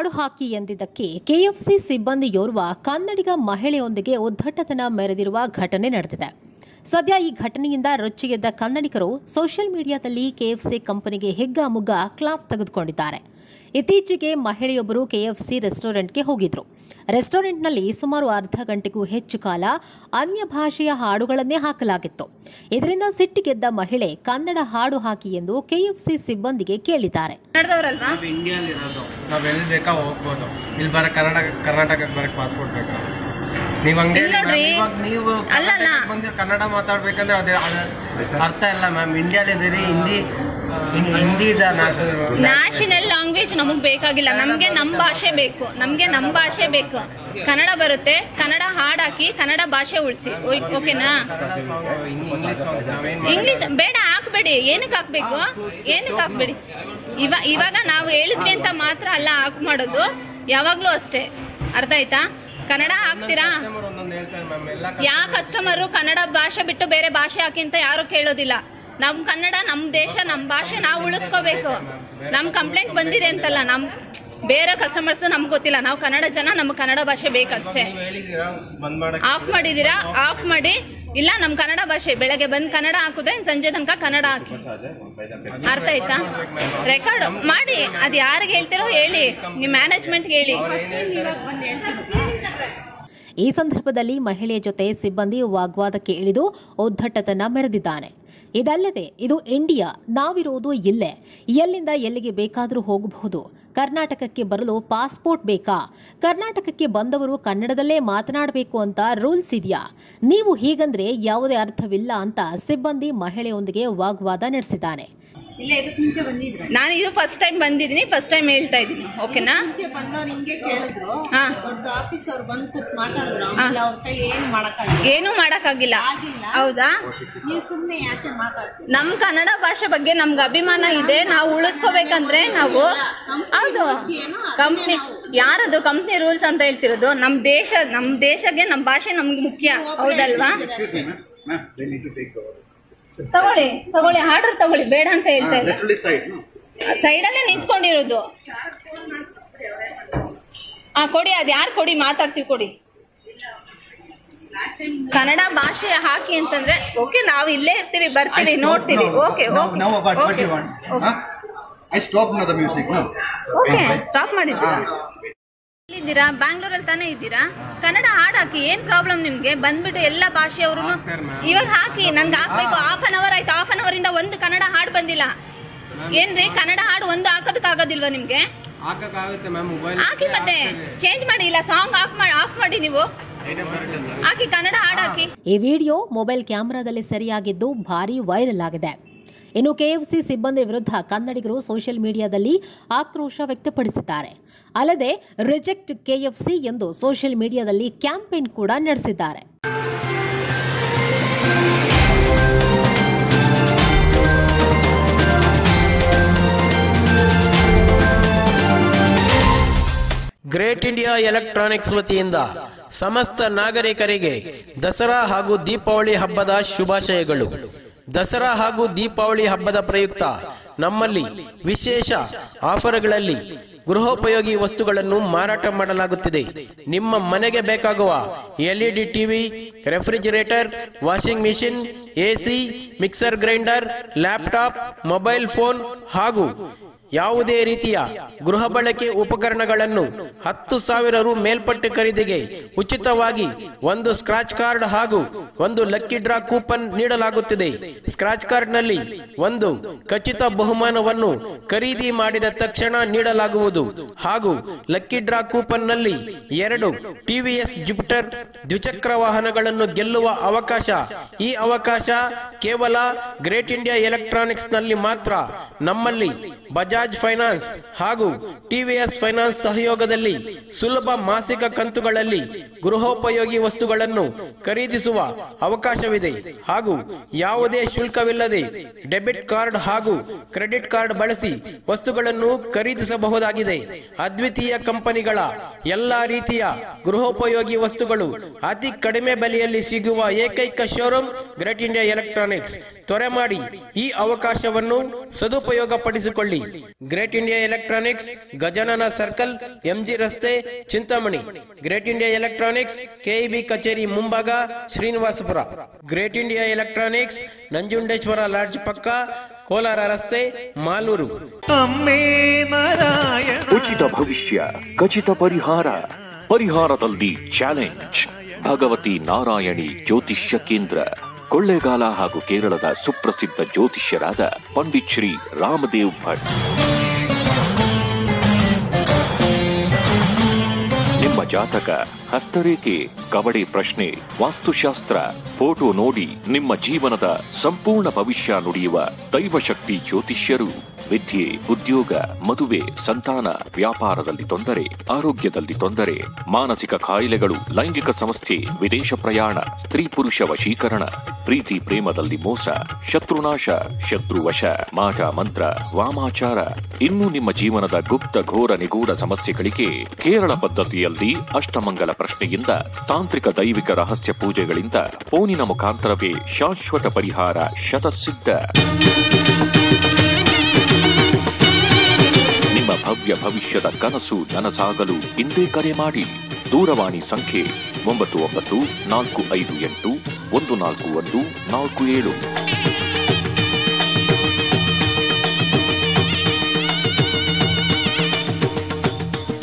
ಹಾಡು ಹಾಕಿ ಎಂದಿದ್ದಕ್ಕೆ ಕೆಎಫ್ಸಿ ಸಿಬ್ಬಂದಿಯೋರ್ವ ಕನ್ನಡಿಗ ಮಹಿಳೆಯೊಂದಿಗೆ ಉದ್ದಟತನ ಮೆರೆದಿರುವ ಘಟನೆ ನಡೆದಿದೆ ಸದ್ಯ ಈ ಘಟನೆಯಿಂದ ರೊಚ್ಚಿಗೆದ್ದ ಕನ್ನಡಿಗರು ಸೋಷಿಯಲ್ ಮೀಡಿಯಾದಲ್ಲಿ ಕೆಎಫ್ಸಿ ಕಂಪನಿಗೆ ಹಿಗ್ಗಾಮುಗ್ಗ ಕ್ಲಾಸ್ ತೆಗೆದುಕೊಂಡಿದ್ದಾರೆ ಇತ್ತೀಚೆಗೆ ಮಹಿಳೆಯೊಬ್ಬರು ಕೆಎಫ್ಸಿ ರೆಸ್ಟೋರೆಂಟ್ಗೆ ಹೋಗಿದ್ರು ರೆಸ್ಟೋರೆಂಟ್ನಲ್ಲಿ ಸುಮಾರು ಅರ್ಧ ಗಂಟೆಗೂ ಹೆಚ್ಚು ಕಾಲ ಅನ್ಯ ಭಾಷೆಯ ಹಾಡುಗಳನ್ನೇ ಹಾಕಲಾಗಿತ್ತು ಇದರಿಂದ ಸಿಟ್ಟಿಗೆದ್ದ ಮಹಿಳೆ ಕನ್ನಡ ಹಾಡು ಹಾಕಿ ಎಂದು ಕೆಎಫ್ಸಿ ಸಿಬ್ಬಂದಿಗೆ ಕೇಳಿದ್ದಾರೆ ಕನ್ನಡದವ್ರಲ್ವಾ ನಾವು ಇಂಡಿಯಲ್ಲಿ ಇರೋದು ನಾವು ಎಲ್ಲಿ ಬೇಕಾ ಹೋಗ್ಬೋದು ಇಲ್ಲಿ ಬರ ಕರ್ನಾಟಕ ಕರ್ನಾಟಕಕ್ಕೆ ಬರಕ್ ಪಾಸ್ಪೋರ್ಟ್ ಬೇಕಾ ನೀವು ಹಂಗೆ ಇಲ್ಲ ನೋಡ್ರಿ. ಇವಾಗ ನೀವು ಅಲ್ಲ, ಅಲ್ಲ. ಕರ್ನಾಟಕಕ್ಕೆ ಬಂದಿರೋ ಕನ್ನಡ ಮಾತಾಡ್ಬೇಕಂದ್ರೆ ಅದೇ ಅದೇ ಅರ್ಥ ಇಲ್ಲ ಮ್ಯಾಮ್ ಇಂಡಿಯಲ್ಲಿ ಇದೀರಿ ಹಿಂದಿ ಹಿಂದಿ ಇದ ನ್ಯಾಷನಲ್ ಲ್ಯಾಂಗ್ವೇಜ್ ನಮಗ್ ಬೇಕಾಗಿಲ್ಲ ನಮ್ಗೆ ನಮ್ ಭಾಷೆ ಬೇಕು ನಮ್ಗೆ ನಮ್ ಭಾಷೆ ಬೇಕು ಕನ್ನಡ ಬರುತ್ತೆ ಕನ್ನಡ ಹಾಡಾಕಿ ಕನ್ನಡ ಭಾಷೆ ಉಳಿಸಿ ಓಕೆನಾ ಕನ್ನಡ ಸಾಂಗ್ ಇಂಗ್ಲಿಷ್ ಸಾಂಗ್ಸ್ ನಾವೇನ್ ಇಂಗ್ಲಿಷ್ ಬೇಡ ಹಾಕ್ಬೇಡಿ ಏನಕ್ಕೆ ಹಾಕ್ಬೇಕು ಏನಕ್ಕೆ ಹಾಕ್ಬೇಡಿ ಇವ ಇವಾಗ ನಾವು ಹೇಳಿದ್ವಿ ಅಂತ ಮಾತ್ರ ಅಲ್ಲ ಹಾಕ್ ಮಾಡೋದು ಯಾವಾಗ್ಲೂ ಅಷ್ಟೇ ಅರ್ಥ ಆಯ್ತಾ ಕನ್ನಡ ಹಾಕ್ತೀರಾ ಕಸ್ಟಮರ್ ಒಂದೊಂದು ಹೇಳ್ತಾರೆ ಮ್ಯಾಮ್ ಎಲ್ಲ ಯಾವ ಕಸ್ಟಮರು ಕನ್ನಡ ಭಾಷೆ ಬಿಟ್ಟು ಬೇರೆ ಭಾಷೆ ಹಾಕಿ ಅಂತ ಯಾರು ಕೇಳೋದಿಲ್ಲ ನಮ್ ಕನ್ನಡ ನಮ್ ದೇಶ ನಮ್ ಭಾಷೆ ನಾವು ಉಳಿಸ್ಕೋಬೇಕು ನಮ್ ಕಂಪ್ಲೇಂಟ್ ಬಂದಿದೆ ಅಂತಲ್ಲ ನಮ್ ಬೇರೆ ಕಸ್ಟಮರ್ಸ್ ನಮ್ಗೆ ಗೊತ್ತಿಲ್ಲ ನಾವು ಕನ್ನಡ ಜನ ನಮ್ ಕನ್ನಡ ಭಾಷೆ ಬೇಕಷ್ಟೇ ನೀವು ಹೇಳಿದೀರಾ ಬಂದ್ ಮಾಡಕ್ ಆಫ್ ಮಾಡಿದೀರಾ ಆಫ್ ಮಾಡಿ ಇಲ್ಲ ನಮ್ ಕನ್ನಡ ಭಾಷೆ ಬೆಳಗ್ಗೆ ಬಂದ್ ಕನ್ನಡ ಹಾಕಿದ್ರೆ ಸಂಜೆ ತನಕ ಕನ್ನಡ ಹಾಕಿ ಅರ್ಥ ಆಯ್ತಾ ರೆಕಾರ್ಡ್ ಮಾಡಿ ಅದ್ ಯಾರಿಗೆ ಹೇಳ್ತಿರೋ ಹೇಳಿ ನಿಮ್ ಮ್ಯಾನೇಜ್ಮೆಂಟ್ಗೆ ಹೇಳಿ ಈ ಸಂದರ್ಭದಲ್ಲಿ ಮಹಿಳೆಯ ಜೊತೆ ಸಿಬ್ಬಂದಿ ವಾಗ್ವಾದಕ್ಕೆ ಇಳಿದು ಉದ್ದಟತನ ಮೆರೆದಿದ್ದಾನೆ ಇದಲ್ಲದೆ ಇದು ಇಂಡಿಯಾ ನಾವಿರೋದು ಇಲ್ಲೇ ಎಲ್ಲಿಂದ ಎಲ್ಲಿಗೆ ಬೇಕಾದರೂ ಹೋಗಬಹುದು ಕರ್ನಾಟಕಕ್ಕೆ ಬರಲು ಪಾಸ್ಪೋರ್ಟ್ ಬೇಕಾ ಕರ್ನಾಟಕಕ್ಕೆ ಬಂದವರು ಕನ್ನಡದಲ್ಲೇ ಮಾತನಾಡಬೇಕು ಅಂತ ರೂಲ್ಸ್ ಇದೆಯಾ ನೀವು ಹೀಗಂದ್ರೆ ಯಾವುದೇ ಅರ್ಥವಿಲ್ಲ ಅಂತ ಸಿಬ್ಬಂದಿ ಮಹಿಳೆಯೊಂದಿಗೆ ವಾಗ್ವಾದ ನಡೆಸಿದ್ದಾನೆ ಇಲ್ಲ ಇದಕ್ಕೆ ಮುಂಚೆ ಬಂದಿದ್ರ ನಾನು ಇದು ಫಸ್ಟ್ ಟೈಮ್ ಬಂದಿದ್ದೀನಿ ಫಸ್ಟ್ ಟೈಮ್ ಹೇಳ್ತಾ ಇದ್ದೀನಿ ಓಕೆನಾ ಮುಂಚೆ ಬಂದವ್ರು ಹಿಂಗೆ ಕೇಳಿದ್ರು ಹಾ. ದೊಡ್ಡ ಆಫೀಸ್ ಅವ್ರು ಬಂದ್ ಕೂತ್ ಮಾತಾಡಿದ್ರು ಆಮೇಲೆ ಅವ್ರ ಕೈ ಏನು ಮಾಡಕ್ಕಾಗಿಲ್ಲ ಏನೂ ಮಾಡಕ್ಕಾಗಿಲ್ಲ ಆಗಿಲ್ಲ ಹೌದಾ ನೀವು ಸುಮ್ನೆ ಯಾಕೆ ಮಾತಾಡ್ತೀರಿ ನಮ್ ಕನ್ನಡ ಭಾಷೆ ಬಗ್ಗೆ ನಮ್ಗೆ ಅಭಿಮಾನ ಇದೆ ನಾವು ಉಳಿಸ್ಕೋಬೇಕಂದ್ರೆ ನಾವು ಹೌದು ಕಂಪ್ನಿ ಯಾರದು ಕಂಪ್ನಿ ರೂಲ್ಸ್ ಅಂತ ಹೇಳ್ತಿರೋದು ನಮ್ ದೇಶ ನಮ್ ದೇಶಕ್ಕೆ ನಮ್ ಭಾಷೆ ನಮ್ಗೆ ಮುಖ್ಯ ಹೌದಲ್ವಾ Ma'am, they need to take the order. ತಗೊಳ್ಳಿ ತಗೊಳ್ಳಿ ಆರ್ಡರ್ ತಗೊಳ್ಳಿ ಬೇಡ ಅಂತ ಹೇಳ್ತಾ ಇಲ್ಲ Literally side, no? ಸೈಡಲ್ಲೇ ನಿಂತ್ಕೊಂಡಿರೋದು ಆ ಕೊಡಿ ಅದ್ ಯಾರು ಕೊಡಿ ಮಾತಾಡ್ತೀವಿ ಕೊಡಿ ಕನ್ನಡ ಭಾಷೆ ಹಾಕಿ ಅಂತಂದ್ರೆ ಓಕೆ ನಾವು ಇಲ್ಲೇ ಇರ್ತೀವಿ ಬರ್ತೀವಿ ನೋಡ್ತೀವಿ okay Now, now about what you want. Huh? I stopped now the music, no? Okay stop ಮಾಡಿದ್ದೀರಾ ಇದ್ದೀರಾ ಬ್ಯಾಂಗ್ಳೂರಲ್ಲಿ ತಾನೇ ಇದ್ದೀರಾ ಕನ್ನಡ ಹಾಡ್ ಹಾಕಿ ಏನ್ ಪ್ರಾಬ್ಲಮ್ ನಿಮ್ಗೆ ಬಂದ್ಬಿಟ್ಟು ಎಲ್ಲ ಭಾಷೆಯವರು ಇವಾಗ ಹಾಕಿ ನಂಗೆ ಹಾಕ್ಬೇಕು ಹಾಫ್ ಅನ್ ಅವರ್ ಆಯ್ತು ಹಾಫ್ ಅನ್ ಅವರ್ ಇಂದ ಒಂದು ಕನ್ನಡ ಹಾಡ್ ಬಂದಿಲ್ಲ ಏನ್ರಿ ಕನ್ನಡ ಹಾಡು ಒಂದು ಹಾಕೋದಕ್ಕಾಗೋದಿಲ್ವಾ ನಿಮ್ಗೆ ಹಾಕಕ್ಕಾಗುತ್ತೆ ಮ್ಯಾಮ್ ಮೊಬೈಲ್ ಹಾಕಿ ಮತ್ತೆ ಚೇಂಜ್ ಮಾಡಿ ಇಲ್ಲ ಸಾಂಗ್ ಆಫ್ ಮಾಡಿ ಆಫ್ ಮಾಡಿ ನೀವು ಹಾಕಿ ಕನ್ನಡ ಹಾಡ್ ಹಾಕಿ ಈ ವಿಡಿಯೋ ಮೊಬೈಲ್ ಕ್ಯಾಮೆರಾದಲ್ಲಿ ಸೆರೆಯಾಗಿದ್ದು ಭಾರೀ ವೈರಲ್ ಆಗಿದೆ ಇನ್ನು ಕೆಎಫ್ಸಿ ಸಿಬ್ಬಂದಿ ವಿರುದ್ಧ ಕನ್ನಡಿಗರು ಸೋಷಿಯಲ್ ಮೀಡಿಯಾದಲ್ಲಿ ಆಕ್ರೋಶ ವ್ಯಕ್ತಪಡಿಸಿದ್ದಾರೆ ಅಲ್ಲದೆ ರಿಜೆಕ್ಟ್ ಕೆಎಫ್ಸಿ ಎಂದು ಸೋಷಿಯಲ್ ಮೀಡಿಯಾದಲ್ಲಿ ಕ್ಯಾಂಪೇನ್ ಕೂಡ ನಡೆಸಿದ್ದಾರೆ ಗ್ರೇಟ್ ಇಂಡಿಯಾ ಎಲೆಕ್ಟ್ರಾನಿಕ್ಸ್ ವತಿಯಿಂದ ಸಮಸ್ತ ನಾಗರಿಕರಿಗೆ ದಸರಾ ಹಾಗೂ ದೀಪಾವಳಿ ಹಬ್ಬದ ಶುಭಾಶಯಗಳು ದಸರಾ ಹಾಗೂ ದೀಪಾವಳಿ ಹಬ್ಬದ ಪ್ರಯುಕ್ತ ನಮ್ಮಲ್ಲಿ ವಿಶೇಷ ಆಫರ್ಗಳಲ್ಲಿ ಗೃಹೋಪಯೋಗಿ ವಸ್ತುಗಳನ್ನು ಮಾರಾಟ ಮಾಡಲಾಗುತ್ತಿದೆ ನಿಮ್ಮ ಮನೆಗೆ ಬೇಕಾಗುವ LED TV refrigerator washing machine AC mixer grinder laptop mobile phone ಹಾಗೂ ಯಾವುದೇ ರೀತಿಯ ಗೃಹ ಬಳಕೆ ಉಪಕರಣಗಳನ್ನು ಹತ್ತು ಸಾವಿರ ರು ಮೇಲ್ಪಟ್ಟ ಖರೀದಿಗೆ ಉಚಿತವಾಗಿ ಒಂದು ಸ್ಕ್ರಾಚ್ ಕಾರ್ಡ್ ಹಾಗೂ ಒಂದು ಲಕ್ಕಿ ಡ್ರಾ ಕೂಪನ್ ನೀಡಲಾಗುತ್ತಿದೆ ಸ್ಕ್ರಾಚ್ ಕಾರ್ಡ್ನಲ್ಲಿ ಒಂದು ಖಚಿತ ಬಹುಮಾನವನ್ನು ಖರೀದಿ ಮಾಡಿದ ತಕ್ಷಣ ನೀಡಲಾಗುವುದು ಹಾಗೂ ಲಕ್ಕಿ ಡ್ರಾ ಕೂಪನ್ನಲ್ಲಿ ಎರಡು ಟಿವಿಎಸ್ ಜುಪಿಟರ್ ದ್ವಿಚಕ್ರ ವಾಹನಗಳನ್ನು ಗೆಲ್ಲುವ ಅವಕಾಶ ಈ ಅವಕಾಶ ಕೇವಲ ಗ್ರೇಟ್ ಇಂಡಿಯಾ ಎಲೆಕ್ಟ್ರಾನಿಕ್ಸ್ ನಲ್ಲಿ ಮಾತ್ರ ನಮ್ಮಲ್ಲಿ ಬಜಾಜ್ ಫೈನಾನ್ಸ್ ಹಾಗೂ ಟಿವಿಎಸ್ ಫೈನಾನ್ಸ್ ಸಹಯೋಗದಲ್ಲಿ ಸುಲಭ ಮಾಸಿಕ ಕಂತುಗಳಲ್ಲಿ ಗೃಹೋಪಯೋಗಿ ವಸ್ತುಗಳನ್ನು ಖರೀದಿಸುವ ಅವಕಾಶವಿದೆ ಹಾಗೂ ಯಾವುದೇ ಶುಲ್ಕವಿಲ್ಲದೆ ಡೆಬಿಟ್ ಕಾರ್ಡ್ ಹಾಗೂ ಕ್ರೆಡಿಟ್ ಕಾರ್ಡ್ ಬಳಸಿ ವಸ್ತುಗಳನ್ನು ಖರೀದಿಸಬಹುದಾಗಿದೆ ಅದ್ವಿತೀಯ ಕಂಪನಿಗಳ ಎಲ್ಲಾ ರೀತಿಯ ಗೃಹೋಪಯೋಗಿ ವಸ್ತುಗಳು ಅತಿ ಕಡಿಮೆ ಬೆಲೆಯಲ್ಲಿ ಸಿಗುವ ಏಕೈಕ ಶೋರೂಮ್ ಗ್ರೇಟ್ ಇಂಡಿಯಾ ಎಲೆಕ್ಟ್ರಾನಿಕ್ಸ್ ತ್ವರೆ ಮಾಡಿ ಈ ಅವಕಾಶವನ್ನು ಸದುಪಯೋಗ ಪಡಿಸಿಕೊಳ್ಳಿ great India electronics Gajanana circle MG ರಸ್ತೆ Chintamani great India electronics KEB ಕಚೇರಿ ಮುಂಭಾಗ Srinivaspur great India electronics Nanjundeshwara lodge ಪಕ್ಕ ಕೋಲಾರ ರಸ್ತೆ ಮಾಲೂರು ಉಚಿತ ಭವಿಷ್ಯ ಖಚಿತ ಪರಿಹಾರ ಪರಿಹಾರದಲ್ಲಿ ಚಾಲೆಂಜ್ ಭಗವತಿ ನಾರಾಯಣಿ ಜ್ಯೋತಿಷ್ಯ ಕೇಂದ್ರ ಕೊಳ್ಳೇಗಾಲ ಹಾಗೂ ಕೇರಳದ ಸುಪ್ರಸಿದ್ಧ ಜ್ಯೋತಿಷ್ಯರಾದ ಪಂಡಿತ್ ಶ್ರೀ ರಾಮದೇವ್ ಭಟ್ ನಿಮ್ಮ ಜಾತಕ ಹಸ್ತರೇಖೆ ಕಬಡ್ಡಿ ಪ್ರಶ್ನೆ ವಾಸ್ತುಶಾಸ್ತ್ರ ಫೋಟೋ ನೋಡಿ ನಿಮ್ಮ ಜೀವನದ ಸಂಪೂರ್ಣ ಭವಿಷ್ಯ ನುಡಿಯುವ ದೈವಶಕ್ತಿ ಜ್ಯೋತಿಷ್ಯರು ವಿದ್ಯೆ ಉದ್ಯೋಗ ಮದುವೆ ಸಂತಾನ ವ್ಯಾಪಾರದಲ್ಲಿ ತೊಂದರೆ ಆರೋಗ್ಯದಲ್ಲಿ ತೊಂದರೆ ಮಾನಸಿಕ ಕಾಯಿಲೆಗಳು ಲೈಂಗಿಕ ಸಮಸ್ಯೆ ವಿದೇಶ ಪ್ರಯಾಣ ಸ್ತ್ರೀ ಪುರುಷ ವಶೀಕರಣ ಪ್ರೀತಿ ಪ್ರೇಮದಲ್ಲಿ ಮೋಸ ಶತ್ರುನಾಶ ಶತ್ರುವಶ ಮಾಟ ಮಂತ್ರ ವಾಮಾಚಾರ ಇನ್ನು ನಿಮ್ಮ ಜೀವನದ ಗುಪ್ತ ಘೋರ ನಿಗೂಢ ಸಮಸ್ಯೆಗಳಿಗೆ ಕೇರಳ ಪದ್ಧತಿಯಲ್ಲಿ ಅಷ್ಟಮಂಗಲ ಪ್ರಶ್ನೆಯಿಂದ ತಾಂತ್ರಿಕ ದೈವಿಕ ರಹಸ್ಯ ಪೂಜೆಗಳಿಂದ ಫೋನಿನ ಮುಖಾಂತರವೇ ಶಾಶ್ವತ ಪರಿಹಾರ ಶತಸಿದ್ಧ ನಿಮ್ಮ ಭವ್ಯ ಭವಿಷ್ಯದ ಕನಸು ನನಸಾಗಲು ಇಂದೇ ಕರೆ ಮಾಡಿ ದೂರವಾಣಿ ಸಂಖ್ಯೆ ಒಂಬತ್ತು ಒಂಬತ್ತು ನಾಲ್ಕು ಐದು ಎಂಟು ಒಂದು ನಾಲ್ಕು ಒಂದು ನಾಲ್ಕು ಏಳು